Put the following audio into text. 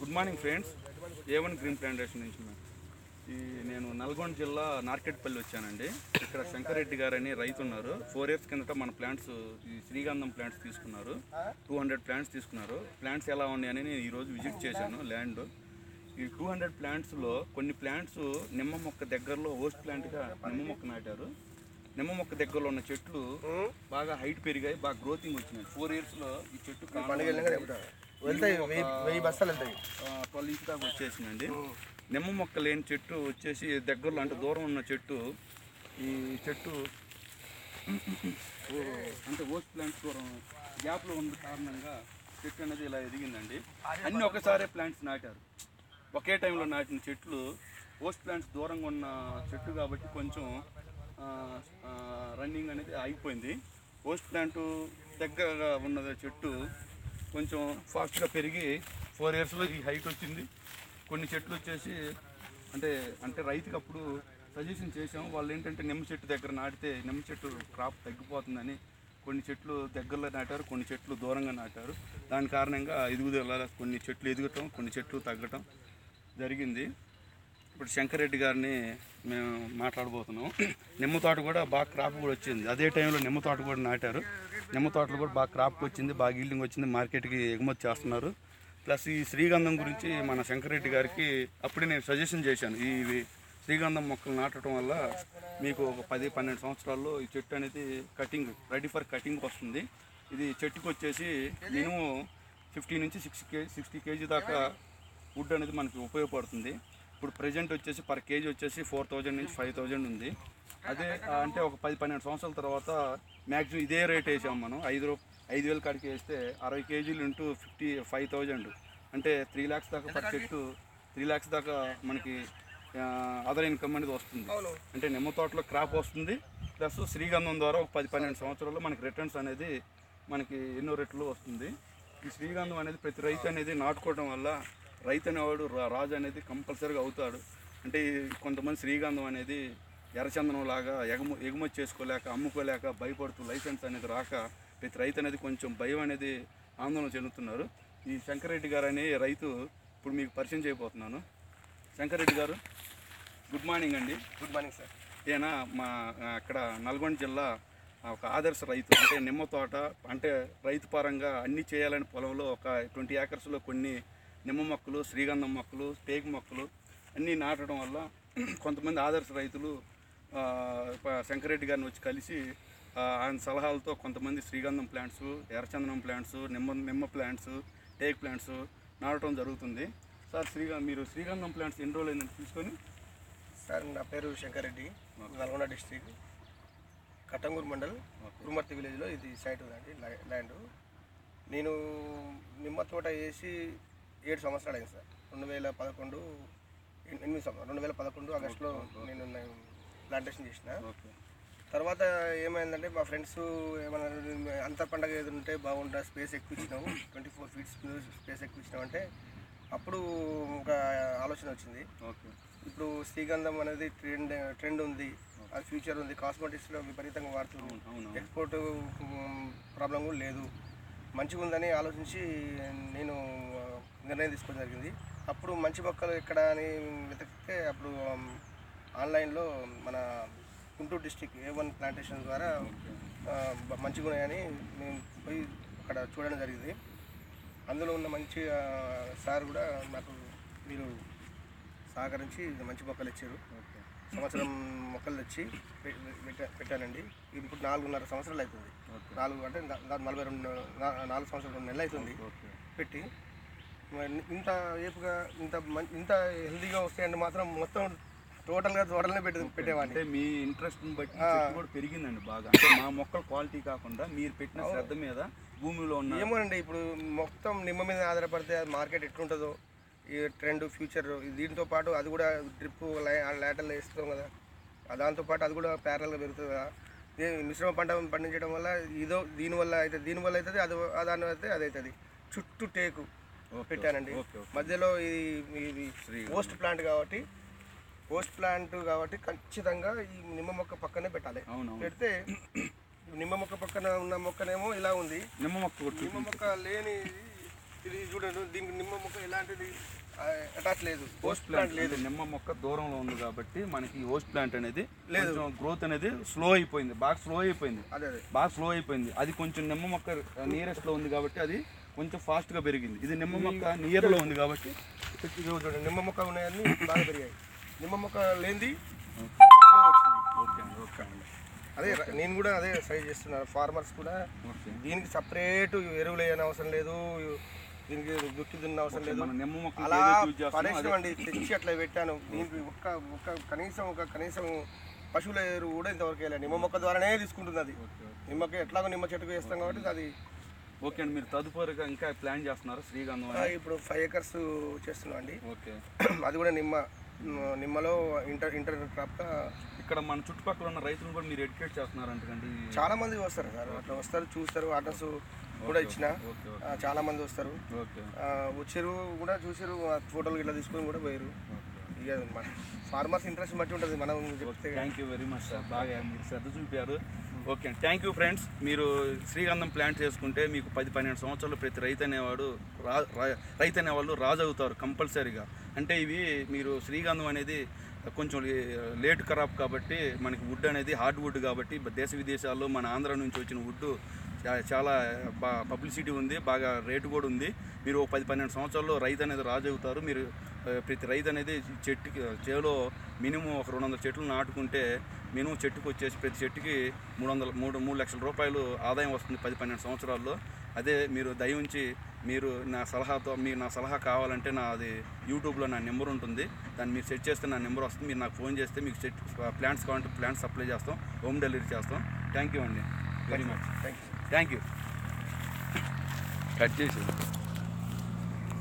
Good morning friends A one green plantation నుంచి మేము. ఈ నేను నల్గొండ జిల్లా నార్కెట్పల్లి వచ్చానండి ఇక్కడ శంకరెడ్డి గారు అని రైతు ఉన్నారు ఫోర్ ఇయర్స్ కిందట మన ప్లాంట్స్ ఈ శ్రీగంధం ప్లాంట్స్ తీసుకున్నారు టూ హండ్రెడ్ ప్లాంట్స్ తీసుకున్నారు ప్లాంట్స్ ఎలా ఉన్నాయని నేను ఈరోజు విజిట్ చేశాను ల్యాండ్ ఈ టూ హండ్రెడ్ ప్లాంట్స్లో కొన్ని ప్లాంట్స్ నిమ్మ మొక్క దగ్గరలో హోస్ట్ ప్లాంట్గా నిమ్మ మొక్క నాటారు నిమ్మ మొక్క దగ్గరలో ఉన్న చెట్లు బాగా హైట్ పెరిగాయి బాగా గ్రోతింగ్ వచ్చినాయి ఫోర్ ఇయర్స్లో ఈ చెట్టు కాండం వెళ్తాయి వెయ్యి వెయ్యి బస్తాలు వెళ్తాయి ట్వెల్వ్ ఇంచ్ దాకా వచ్చేసిందండి నిమ్మ మొక్క లేని చెట్టు వచ్చేసి దగ్గరలో అంటే దూరం ఉన్న చెట్టు ఈ చెట్టు అంటే ఓస్ట్ ప్లాంట్స్ దూరం గ్యాప్లో ఉన్న కారణంగా చెట్టు అనేది ఇలా ఎదిగిందండి అన్ని ఒకసారే ప్లాంట్స్ నాటారు ఒకే టైంలో నాటిన చెట్లు ఓస్ట్ ప్లాంట్స్ దూరంగా ఉన్న చెట్టు కాబట్టి కొంచెం రన్నింగ్ అనేది ఆగిపోయింది ఓస్ట్ ప్లాంట్ దగ్గరగా ఉన్న చెట్టు కొంచెం ఫాస్ట్గా పెరిగి ఫోర్ ఇయర్స్లో ఈ హైట్ వచ్చింది కొన్ని చెట్లు వచ్చేసి అంటే అంటే రైతుకి అప్పుడు సజెషన్ చేసాం వాళ్ళు ఏంటంటే నిమ్మ చెట్టు దగ్గర నాటితే నిమ్మ చెట్టు క్రాప్ తగ్గిపోతుందని కొన్ని చెట్లు దగ్గరలో నాటారు కొన్ని చెట్లు దూరంగా నాటారు దాని కారణంగా ఎదుగుదల కొన్ని చెట్లు ఎదగటం కొన్ని చెట్లు తగ్గటం జరిగింది ఇప్పుడు శంకరెడ్డి గారిని మేము మాట్లాడబోతున్నాం నిమ్మ తోట కూడా బాగా క్రాప్ కూడా వచ్చింది అదే టైంలో నిమ్మ తోట కూడా నాటారు నిమ్మ తోటలు కూడా బాగా క్రాప్ వచ్చింది బాగా ఈల్డింగ్ వచ్చింది మార్కెట్కి ఎగుమతి చేస్తున్నారు ప్లస్ ఈ శ్రీగంధం గురించి మన శంకరెడ్డి గారికి అప్పుడే నేను సజెషన్ చేశాను ఈ ఇవి శ్రీగంధం మొక్కలు నాటడం వల్ల మీకు ఒక పది పన్నెండు సంవత్సరాల్లో ఈ చెట్టు అనేది కటింగ్ రెడీ ఫర్ కటింగ్ వస్తుంది ఇది చెట్టుకు వచ్చేసి మినిమం ఫిఫ్టీ నుంచి సిక్స్ కే సిక్స్టీ కేజీ దాకా వుడ్ అనేది మనకి ఉపయోగపడుతుంది ఇప్పుడు ప్రజెంట్ వచ్చేసి పర్ కేజీ వచ్చేసి ఫోర్ థౌజండ్ నుంచి ఫైవ్ థౌజండ్ ఉంది అదే ఆ, అంటే ఒక పది పన్నెండు సంవత్సరాల తర్వాత మ్యాక్సిమం ఇదే రేట్ వేసాం మనం ఐదు రూ ఐదు వేల కాడికి వేస్తే అరవై కేజీలు ఇంటూ ఫిఫ్టీ ఫైవ్ థౌజండ్ అంటే త్రీ ల్యాక్స్ దాకా పర్ చెట్టు త్రీ ల్యాక్స్ దాకా మనకి అదర్ ఇన్కమ్ అనేది వస్తుంది అంటే నిమ్మ తోటలో క్రాప్ వస్తుంది ప్లస్ శ్రీగంధం ద్వారా ఒక పది పన్నెండు సంవత్సరాల్లో మనకి రిటర్న్స్ అనేది మనకి ఎన్నో రెట్లు వస్తుంది ఈ శ్రీగంధం అనేది ప్రతి రైతు అనేది నాటుకోవడం వల్ల రైతు అనేవాడు రా- రాజు అనేది కంపల్సరీగా అవుతాడు అంటే ఈ కొంతమంది శ్రీగంధం అనేది ఎర్రచందనం లాగా ఎగము ఎగుమతి చేసుకోలేక అమ్ముకోలేక భయపడుతూ లైసెన్స్ అనేది రాక ప్రతి రైతు అనేది కొంచెం భయం అనేది ఆందోళన చెందుతున్నారు ఈ శంకరెడ్డి గారు అనే రైతు ఇప్పుడు మీకు పరిచయం చేయబోతున్నాను శంకరెడ్డి గారు గుడ్ మార్నింగ్ అండి గుడ్ మార్నింగ్ సార్ ఈయన మా ఆ, అక్కడ నల్గొండ జిల్లా ఆ, ఒక ఆదర్శ రైతు అంటే నిమ్మ తోట అంటే రైతు పరంగా అన్ని చేయాలని పొలంలో ఒక ట్వంటీ ఏకర్స్లో కొన్ని నిమ్మ మొక్కలు శ్రీగంధం మొక్కలు టేకు మొక్కలు అన్నీ నాటడం వల్ల కొంతమంది ఆదర్శ రైతులు ఆ, ప- శంకరెడ్డి గారిని వచ్చి కలిసి ఆ, ఆయన సలహాలతో కొంతమంది శ్రీగంధం ప్లాంట్స్ ఎర్రచందనం ప్లాంట్స్ నిమ్మ నిమ్మ ప్లాంట్స్ టేక్ ప్లాంట్స్ నాటడం జరుగుతుంది సార్ శ్రీగ మీరు శ్రీగంధం ప్లాంట్స్ ఎన్ని రోజులు అయిందని తీసుకొని సార్ నా పేరు శంకర్ రెడ్డి నల్గొండ డిస్ట్రిక్ట్ కట్టంగూరు మండల్ కురుమర్తి విలేజ్లో ఇది సైట్ ఉందండి ల్యా- ల్యాండ్ నేను నిమ్మ తోట వేసి ఏడు సంవత్సరాలు అయింది సార్ రెండు వేల పదకొండు ఎన్- ఎనిమిది సంవత్సరాలు రెండు వేల పదకొండు ఆగస్టులో నేను నేను ప్లాంటేషన్ చేసిన ఓకే తర్వాత ఏమైందంటే మా ఫ్రెండ్స్ ఏమన్నా అంతర్ పండగ ఏది ఉంటే బాగుంటా స్పేస్ ఎక్కువ ఇచ్చినావు ట్వంటీ ఫోర్ ఫీట్స్ స్పేస్ ఎక్కువ ఇచ్చినావు అంటే అప్పుడు ఒక ఆలోచన వచ్చింది ఓకే ఇప్పుడు శ్రీగంధం అనేది ట్రెండ్ ట్రెండ్ ఉంది అది ఫ్యూచర్ ఉంది కాస్మెటిక్స్లో విపరీతంగా వాడుతుంది అవును ఎక్స్పోర్ట్ ప్రాబ్లం కూడా లేదు మంచిగా ఉందని ఆలోచించి నేను ఆ, నిర్ణయం తీసుకోవడం జరిగింది అప్పుడు మంచి మొక్కలు ఎక్కడ అని వెతికితే అప్పుడు ఆమ్, ఆన్లైన్లో మన Guntur district A one plantation ద్వారా ఆ, బ- మంచిగా ఉన్నాయని నేను పోయి అక్కడ చూడడం జరిగింది అందులో ఉన్న మంచి ఆ, సార్ కూడా నాకు మీరు సహకరించి మంచి మొక్కలు ఇచ్చారు ఓకే సంవత్సరం మొక్కలు తెచ్చి పె- పెట్టా- పెట్టానండి ఇది ఇప్పుడు నాలుగున్నర సంవత్సరాలు అవుతుంది ఓకే నాలుగు అంటే దా- దా- నలభై రెండు నా- నాలుగు సంవత్సరాలు రెండు నెలలు అవుతుంది ఓకే పెట్టి మరి ఇంత ఏపుగా ఇంత మం- ఇంత హెల్దీగా వస్తాయండి మాత్రం మొత్తం టోటల్గా తోటలనే పెట్టి పెట్టేవాడిని అంటే మీ ఇంట్రెస్ట్ బట్టి చెట్టు కూడా పెరిగిందండి బాగా అంటే మా మొక్కల క్వాలిటీ కాకుండా మీరు పెట్టిన శ్రద్ధ మీద భూమిలో ఉన్న ఏమోనండి ఇప్పుడు మొత్తం నిమ్మ మీద ఆధారపడితే అది మార్కెట్ ఎట్లుంటుందో ఈ ట్రెండ్ ఫ్యూచర్ దీంతో పాటు అది కూడా డ్రిప్ లేటర్లు వేస్తాం కదా ఆ దాంతో పాటు అది కూడా ప్యారల్గా పెరుగుతుంది కదా ఈ మిశ్రమ పంట పండించడం వల్ల ఇదో దీనివల్ల అయితే దీనివల్ల అవుతుంది అది ఆ దాని అయితే అది అవుతుంది చుట్టూ టేకు ఓకే, పెట్టానండి ఓకే ఓకే మధ్యలో ఇది ఇది పోస్ట్ ప్లాంట్ కాబట్టి పోస్ట్ ప్లాంట్ కాబట్టి ఖచ్చితంగా ఈ నిమ్మ మొక్క పక్కనే పెట్టాలి అవునవును పెడితే నిమ్మ మొక్క పక్కన ఉన్న మొక్కనేమో ఇలా ఉంది నిమ్మ మొక్క కొట్టు నిమ్మ మొక్క లేని ఇది చూడండి దీనికి నిమ్మ మొక్క ఎలాంటిది అటాచ్ లేదు హోస్ట్ పోస్ట్ ప్లాంట్ ప్లాంట్ లేదు లేదు నిమ్మ మొక్క దూరంలో ఉంది కాబట్టి మనకి ఈ హోస్ట్ ప్లాంట్ అనేది లేదు. కొంచెం గ్రోత్ అనేది స్లో అయిపోయింది బాగా స్లో అయిపోయింది అదే అదే బాగా స్లో అయిపోయింది అది కొంచెం నిమ్మ మొక్క నియరెస్ట్ లో ఉంది కాబట్టి అది కొంచెం ఫాస్ట్ గా పెరిగింది ఇది నిమ్మ మొక్క నియర్ లో ఉంది కాబట్టి ఇది చూడండి నిమ్మ మొక్క ఉన్నాయన్నీ బాగా పెరిగాయి నిమ్మ మొక్క లేనిది ఓకే slow వచ్చింది ఓకే అండి ఓకే అండి అదే ర- నేను కూడా అదే సజెస్ట్ చేస్తున్నాను ఫార్మర్స్ కూడా ఓకే దీనికి సపరేట్ ఎరువులు వేయని అవసరం లేదు దీనికి దుక్కి దున్న అవసరం లేదు మన నిమ్మ మొక్క అలా యూజ్ చేస్తాం అదే పడేసినామండి తెచ్చి అట్లా పెట్టాను దీనికి ఒక్క ఒక్క కనీసం ఒక కనీసం పశువుల ఎరువు కూడా ఇంతవరకు వేయలేదు నిమ్మ మొక్క ద్వారానే తీసుకుంటుంది అది నిమ్మకి ఎట్లాగో నిమ్మ చెట్టుకు వేస్తాం కాబట్టి అది ఓకే అండి మీరు తదుపరిగా ఇంకా ప్లాన్ చేస్తున్నారు శ్రీగంధం ఆ, అని ఇప్పుడు ఫైవ్ ఎకర్స్ చేస్తున్నాం అండి ఓకే అది కూడా నిమ్మ మ్, నిమ్మలో ఇంటర్ ఇంటర్ క్రాప్గా ఇక్కడ మన చుట్టుపక్కల ఉన్న రైతులను కూడా మీరు ఎడ్యుకేట్ చేస్తున్నారంటండి చాలా మంది వస్తారు సార్ అట్లా వస్తారు చూస్తారు అడ్రస్ కూడా ఇచ్చిన ఓకే ఆ, చాలా మంది వస్తారు ఓకే ఆ, వచ్చారు కూడా చూసారు ఆ ఫోటోలు ఇట్లా తీసుకొని కూడా పోయారు ఇక మన ఫార్మర్స్ ఇంట్రెస్ట్ బట్టి ఉంటుంది మనం చెప్తే thank you very much sir బాగా మీరు శ్రద్ధ చూపారు ఓకే థ్యాంక్ యూ ఫ్రెండ్స్ మీరు శ్రీగంధం ప్లాంట్ చేసుకుంటే మీకు పది పన్నెండు సంవత్సరాలు ప్రతి రైతు అనేవాడు రా రా- రైతు అనేవాళ్ళు రాజు అవుతారు కంపల్సరీగా అంటే ఇవి మీరు శ్రీగంధం అనేది కొంచెం లే- లేట్ ఖరాబ్ కాబట్టి మనకి వుడ్ అనేది హార్డ్ వుడ్ కాబట్టి దేశ విదేశాల్లో మన ఆంధ్ర నుంచి వచ్చిన వుడ్ చా- చాలా బా పబ్లిసిటీ ఉంది బాగా రేటు కూడా ఉంది మీరు ఒక పది పన్నెండు సంవత్సరాల్లో రైతు అనేది రాజు అవుతారు మీరు ఆ, ప్రతి రైతు అనేది చెట్టుకి చేలో మినిమం ఒక రెండు వందల చెట్లు నాటుకుంటే మినిమం చెట్టుకు వచ్చేసి ప్రతి చెట్టుకి మూడు వందల మూడు మూడు లక్షల రూపాయలు ఆదాయం వస్తుంది పది పన్నెండు సంవత్సరాల్లో అదే మీరు దయ ఉంచి మీరు నా సలహాతో మీరు నా సలహా కావాలంటే నాది యూట్యూబ్లో నా నెంబర్ ఉంటుంది దాన్ని మీరు సెట్ చేస్తే నా నెంబర్ వస్తుంది మీరు నాకు ఫోన్ చేస్తే మీకు సెట్ ప్లాంట్స్ కావాలంటే ప్లాంట్స్ సప్లై చేస్తాం హోమ్ డెలివరీ చేస్తాం థ్యాంక్ యూ అండి very much thank you thank you cut చేసి